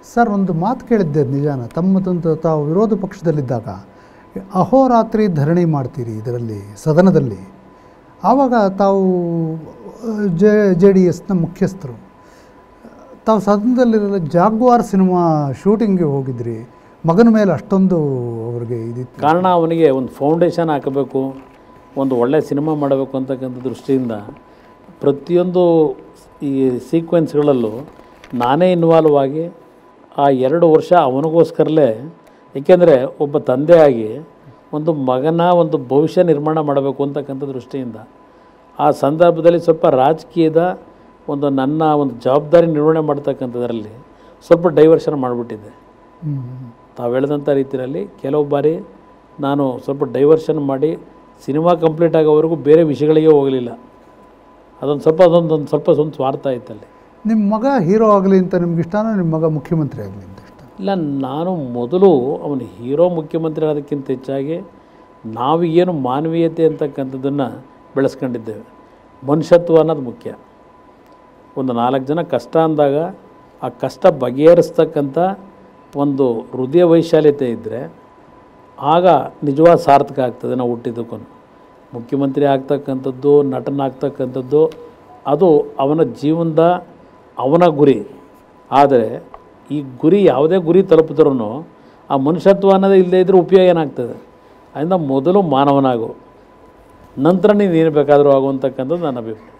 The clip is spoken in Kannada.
ಸರ್ ಒಂದು ಮಾತು ಕೇಳಿದ್ದೆ ನಿಜಾನ ತಮ್ಮದೊಂದು ತಾವು ವಿರೋಧ ಪಕ್ಷದಲ್ಲಿದ್ದಾಗ ಅಹೋರಾತ್ರಿ ಧರಣಿ ಮಾಡ್ತೀರಿ ಇದರಲ್ಲಿ ಸದನದಲ್ಲಿ ಆವಾಗ ತಾವು ಜೆ ಜೆ ಡಿ ಎಸ್ನ ಮುಖ್ಯಸ್ಥರು ತಾವು ಸದನದಲ್ಲಿರಲ್ಲ ಜಾಗ್ವಾರ್ ಸಿನಿಮಾ ಶೂಟಿಂಗ್ಗೆ ಹೋಗಿದ್ರಿ ಮಗನ ಮೇಲೆ ಅಷ್ಟೊಂದು ಅವ್ರಿಗೆ ಇದಿತ್ತು ಕಾರಣ ಅವನಿಗೆ ಒಂದು ಫೌಂಡೇಶನ್ ಹಾಕಬೇಕು ಒಂದು ಒಳ್ಳೆ ಸಿನಿಮಾ ಮಾಡಬೇಕು ಅಂತಕ್ಕಂಥ ದೃಷ್ಟಿಯಿಂದ ಪ್ರತಿಯೊಂದು ಈ ಸೀಕ್ವೆನ್ಸ್ಗಳಲ್ಲೂ ನಾನೇ ಇನ್ವಾಲ್ವ್ ಆಗಿ ಆ ಎರಡು ವರ್ಷ ಅವನಿಗೋಸ್ಕರಲೇ ಏಕೆಂದರೆ ಒಬ್ಬ ತಂದೆಯಾಗಿ ಒಂದು ಮಗನ ಒಂದು ಭವಿಷ್ಯ ನಿರ್ಮಾಣ ಮಾಡಬೇಕು ಅಂತಕ್ಕಂಥ ದೃಷ್ಟಿಯಿಂದ ಆ ಸಂದರ್ಭದಲ್ಲಿ ಸ್ವಲ್ಪ ರಾಜಕೀಯದ ಒಂದು ನನ್ನ ಒಂದು ಜವಾಬ್ದಾರಿ ನಿರ್ವಹಣೆ ಮಾಡ್ತಕ್ಕಂಥದ್ರಲ್ಲಿ ಸ್ವಲ್ಪ ಡೈವರ್ಷನ್ ಮಾಡಿಬಿಟ್ಟಿದ್ದೆ ಹ್ಮ್. ತಾವು ಹೇಳಿದಂಥ ರೀತಿಯಲ್ಲಿ ಕೆಲವು ಬಾರಿ ನಾನು ಸ್ವಲ್ಪ ಡೈವರ್ಷನ್ ಮಾಡಿ ಸಿನಿಮಾ ಕಂಪ್ಲೀಟ್ ಆಗೋವರೆಗೂ ಬೇರೆ ವಿಷಯಗಳಿಗೆ ಹೋಗಲಿಲ್ಲ ಅದೊಂದು ಸ್ವಲ್ಪ ಅದೊಂದು ಒಂದು ಸ್ವಲ್ಪ ಒಂದು ಸ್ವಾರ್ಥ ಇತ್ತಲ್ಲಿ ನಿಮ್ಮ ಮಗ ಹೀರೋ ಆಗಲಿ ಅಂತ ನಿಮ್ಗೆ ಇಷ್ಟನೋ ನಿಮ್ಮ ಮಗ ಮುಖ್ಯಮಂತ್ರಿ ಆಗಲಿ ಅಂತ ಇಷ್ಟ ಇಲ್ಲ ನಾನು ಮೊದಲು ಅವನು ಹೀರೋ ಮುಖ್ಯಮಂತ್ರಿ ಆಗೋದಕ್ಕಿಂತ ಹೆಚ್ಚಾಗಿ ನಾವು ಏನು ಮಾನವೀಯತೆ ಅಂತಕ್ಕಂಥದ್ದನ್ನು ಬೆಳೆಸ್ಕೊಂಡಿದ್ದೇವೆ ಮನುಷ್ಯತ್ವ ಅನ್ನೋದು ಮುಖ್ಯ ಒಂದು ನಾಲ್ಕು ಜನ ಕಷ್ಟ ಅಂದಾಗ ಆ ಕಷ್ಟ ಬಗೆಹರಿಸ್ತಕ್ಕಂಥ ಒಂದು ಹೃದಯ ವೈಶಾಲ್ಯತೆ ಇದ್ದರೆ ಆಗ ನಿಜವಾದ ಸಾರ್ಥಕ ಆಗ್ತದೆ ನಾವು ಹುಟ್ಟಿದ್ದಕ್ಕೂ ಮುಖ್ಯಮಂತ್ರಿ ಆಗ್ತಕ್ಕಂಥದ್ದು ನಟನಾಗ್ತಕ್ಕಂಥದ್ದು ಅದು ಅವನ ಜೀವನದ ಅವನ ಗುರಿ ಆದರೆ ಈ ಗುರಿ ಯಾವುದೇ ಗುರಿ ತಲುಪಿದ್ರೂ ಆ ಮನುಷ್ಯತ್ವ ಅನ್ನೋದೇ ಇಲ್ಲದೇ ಇದ್ದರೆ ಉಪಯೋಗ ಏನಾಗ್ತದೆ ಅದರಿಂದ ಮೊದಲು ಮಾನವನಾಗು ನಂತರ ನೀನು ಏನು ಬೇಕಾದರೂ ಆಗುವಂತಕ್ಕಂಥದ್ದು ನನ್ನ ಅಭಿಪ್ರಾಯ